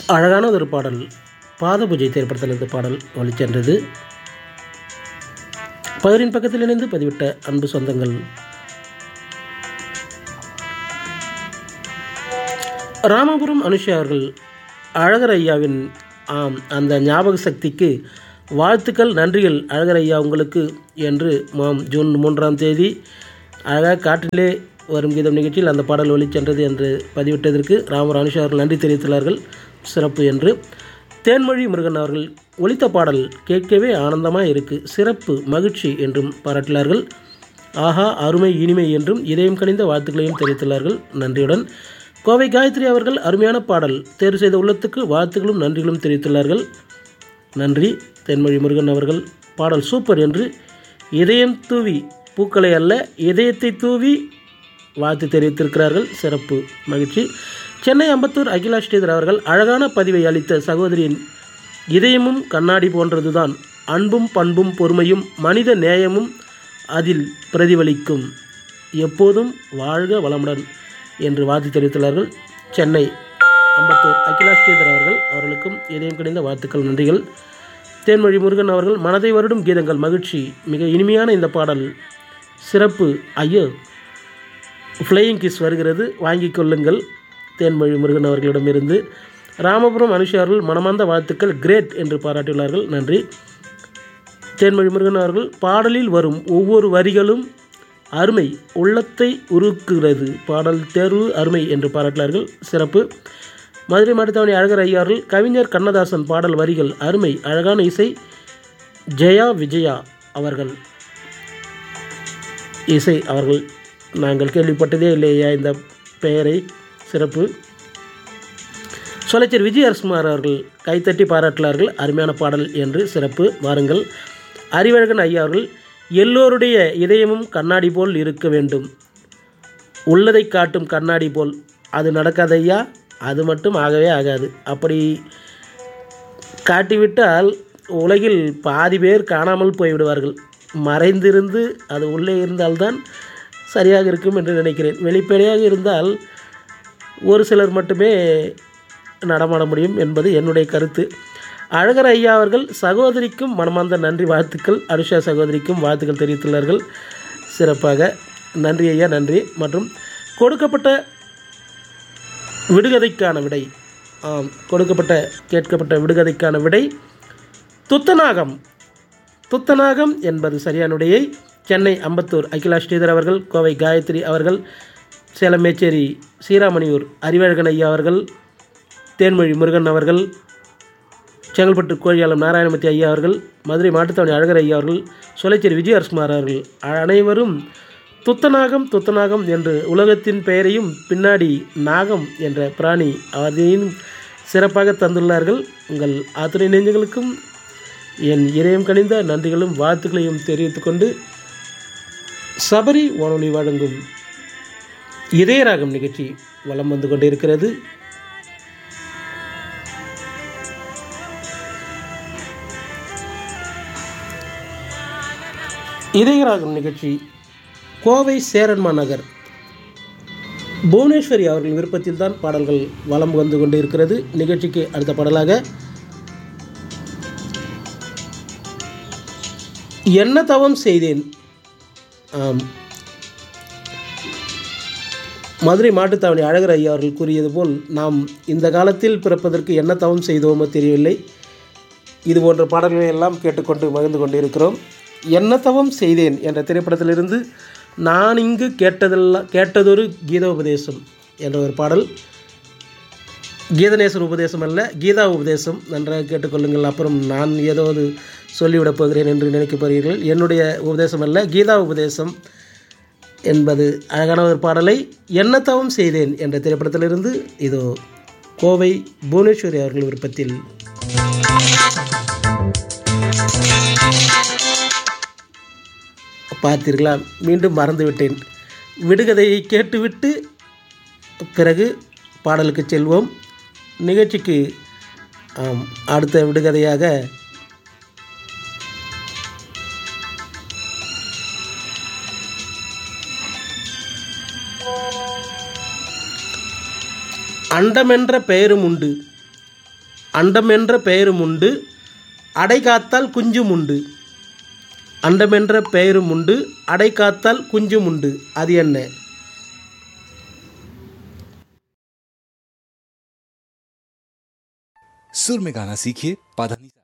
அழகான ஒரு பாடல் பாத பூஜை திரைப்படத்தில் இந்த பாடல் ஒளிச்சென்றது பகிரின் பக்கத்தில் இணைந்து பதிவிட்ட அன்பு சொந்தங்கள் ராமபுரம் அனுஷா அவர்கள் அழகர் ஐயாவின் ஆம் அந்த ஞாபக சக்திக்கு வாழ்த்துக்கள் நன்றிகள் அழகர் ஐயா உங்களுக்கு என்று மாம் ஜூன் மூன்றாம் தேதி அழகாக காற்றிலே வரும் கீதம் நிகழ்ச்சியில் அந்த பாடல் ஒளிச்சென்றது என்று பதிவிட்டதற்கு ராமர் அனுஷா அவர்கள் நன்றி தெரிவித்துள்ளார்கள் சிறப்பு என்று தேன்மொழி முருகன் அவர்கள் ஒலித்த பாடல் கேட்கவே ஆனந்தமாக இருக்குது சிறப்பு மகிழ்ச்சி என்றும் பாராட்டினார்கள் ஆஹா அருமை இனிமை என்றும் இதயம் கனிந்த வாழ்த்துக்களையும் தெரிவித்துள்ளார்கள் நன்றியுடன் கோவை காயத்ரி அவர்கள் அருமையான பாடல் தேர்வு செய்த உள்ளத்துக்கு வாழ்த்துக்களும் நன்றிகளும் தெரிவித்துள்ளார்கள் நன்றி தென்மொழி முருகன் அவர்கள் பாடல் சூப்பர் என்று இதயம் தூவி பூக்களை அல்ல இதயத்தை தூவி வாழ்த்து தெரிவித்திருக்கிறார்கள் சிறப்பு மகிழ்ச்சி சென்னை அம்பத்தூர் அகிலா ஸ்ரீதர் அவர்கள் அழகான பதிவை அளித்த சகோதரியின் இதயமும் கண்ணாடி போன்றதுதான் அன்பும் பண்பும் பொறுமையும் மனித நேயமும் அதில் பிரதிபலிக்கும் எப்போதும் வாழ்க வளமுடன் என்று வாழ்த்து தெரிவித்துள்ளார்கள் சென்னை அம்பத்தூர் அகிலா ஸ்ரீதர் அவர்கள் அவர்களுக்கும் இதயம் கிடைந்த வாழ்த்துக்கள் நன்றிகள் தேன்மொழி முருகன் அவர்கள் மனதை வருடும் கீதங்கள் மகிழ்ச்சி மிக இனிமையான இந்த பாடல் சிறப்பு ஐயோ ஃப்ளையிங் கிஸ் வருகிறது வாங்கிக் கொள்ளுங்கள் தேன்மொழி முருகன் அவர்களிடமிருந்து ராமபுரம் அனுஷா அவர்கள் மனமார்ந்த வாழ்த்துக்கள் கிரேட் என்று பாராட்டியுள்ளார்கள் நன்றி தேன்மொழி முருகன் அவர்கள் பாடலில் வரும் ஒவ்வொரு வரிகளும் அருமை உள்ளத்தை உருக்குகிறது பாடல் தேர்வு அருமை என்று பாராட்டினார்கள் சிறப்பு மதுரை மாட்டுத்தாவணி அழகர் ஐயார்கள் கவிஞர் கண்ணதாசன் பாடல் வரிகள் அருமை அழகான இசை ஜெயா விஜயா அவர்கள் இசை அவர்கள் நாங்கள் கேள்விப்பட்டதே இல்லையா இந்த பெயரை சிறப்பு சொலச்சர் விஜய் அரசுமார் அவர்கள் கைத்தட்டி பாராட்டினார்கள் அருமையான பாடல் என்று சிறப்பு வாருங்கள் அறிவழகன் ஐயா அவர்கள் எல்லோருடைய இதயமும் கண்ணாடி போல் இருக்க வேண்டும் உள்ளதை காட்டும் கண்ணாடி போல் அது நடக்காத ஐயா அது மட்டும் ஆகவே ஆகாது அப்படி காட்டிவிட்டால் உலகில் பாதி பேர் காணாமல் போய்விடுவார்கள் மறைந்திருந்து அது உள்ளே இருந்தால்தான் சரியாக இருக்கும் என்று நினைக்கிறேன் வெளிப்படையாக இருந்தால் ஒரு சிலர் மட்டுமே நடமாட முடியும் என்பது என்னுடைய கருத்து அழகர் ஐயா அவர்கள் சகோதரிக்கும் மனமார்ந்த நன்றி வாழ்த்துக்கள் அனுஷா சகோதரிக்கும் வாழ்த்துக்கள் தெரிவித்துள்ளார்கள் சிறப்பாக நன்றி ஐயா நன்றி மற்றும் கொடுக்கப்பட்ட விடுகதைக்கான விடை ஆம் கொடுக்கப்பட்ட கேட்கப்பட்ட விடுகதைக்கான விடை துத்தநாகம் துத்தநாகம் என்பது சரியான விடையை சென்னை அம்பத்தூர் அகிலா ஸ்ரீதர் அவர்கள் கோவை காயத்ரி அவர்கள் சேலம் மேச்சேரி சீராமணியூர் அறிவழகன் ஐயா அவர்கள் தேன்மொழி முருகன் அவர்கள் செங்கல்பட்டு கோழியாளம் நாராயணமூர்த்தி ஐயா அவர்கள் மதுரை மாட்டுத்தாவணி அழகர் ஐயா அவர்கள் சொலைச்சேரி விஜயரசுமார் அவர்கள் அனைவரும் துத்தநாகம் துத்தநாகம் என்று உலகத்தின் பெயரையும் பின்னாடி நாகம் என்ற பிராணி அதையும் சிறப்பாக தந்துள்ளார்கள் உங்கள் ஆத்துணை நெஞ்சங்களுக்கும் என் இதயம் கணிந்த நன்றிகளும் வாழ்த்துக்களையும் தெரிவித்துக்கொண்டு சபரி வானொலி வழங்கும் இதயராகம் நிகழ்ச்சி வலம் வந்து கொண்டிருக்கிறது இதயராகம் நிகழ்ச்சி கோவை சேரன்மா நகர் புவனேஸ்வரி அவர்கள் விருப்பத்தில் தான் பாடல்கள் வலம் வந்து கொண்டு இருக்கிறது நிகழ்ச்சிக்கு அடுத்த பாடலாக என்ன தவம் செய்தேன் ஆம் மதுரை மாட்டுத்தாவணி அழகர் ஐயா அவர்கள் கூறியது போல் நாம் இந்த காலத்தில் பிறப்பதற்கு என்ன தவம் செய்தோமோ தெரியவில்லை இது போன்ற பாடல்களை எல்லாம் கேட்டுக்கொண்டு மகிழ்ந்து கொண்டிருக்கிறோம் என்ன தவம் செய்தேன் என்ற திரைப்படத்திலிருந்து நான் இங்கு கேட்டதெல்லாம் கேட்டதொரு கீதோபதேசம் என்ற ஒரு பாடல் கீதநேசன் உபதேசம் அல்ல கீதா உபதேசம் நன்றாக கேட்டுக்கொள்ளுங்கள் அப்புறம் நான் ஏதோ ஒரு சொல்லிவிடப் போகிறேன் என்று நினைக்கப் போகிறீர்கள் என்னுடைய உபதேசம் அல்ல கீதா உபதேசம் என்பது அழகான ஒரு பாடலை என்ன தவம் செய்தேன் என்ற திரைப்படத்திலிருந்து இதோ கோவை புவனேஸ்வரி அவர்கள் விருப்பத்தில் பார்த்தீர்களா மீண்டும் மறந்துவிட்டேன் விடுகதையை கேட்டுவிட்டு பிறகு பாடலுக்கு செல்வோம் நிகழ்ச்சிக்கு ஆம் அடுத்த விடுகதையாக அண்டமென்ற பெயரும் உண்டு அண்டமென்ற பெயரும் உண்டு அடை காத்தால் குஞ்சும் உண்டு அண்டமென்ற பெயரும் உண்டு அடை காத்தால் குஞ்சும் உண்டு அது என்ன सुर में गाना सीखिए पाधानी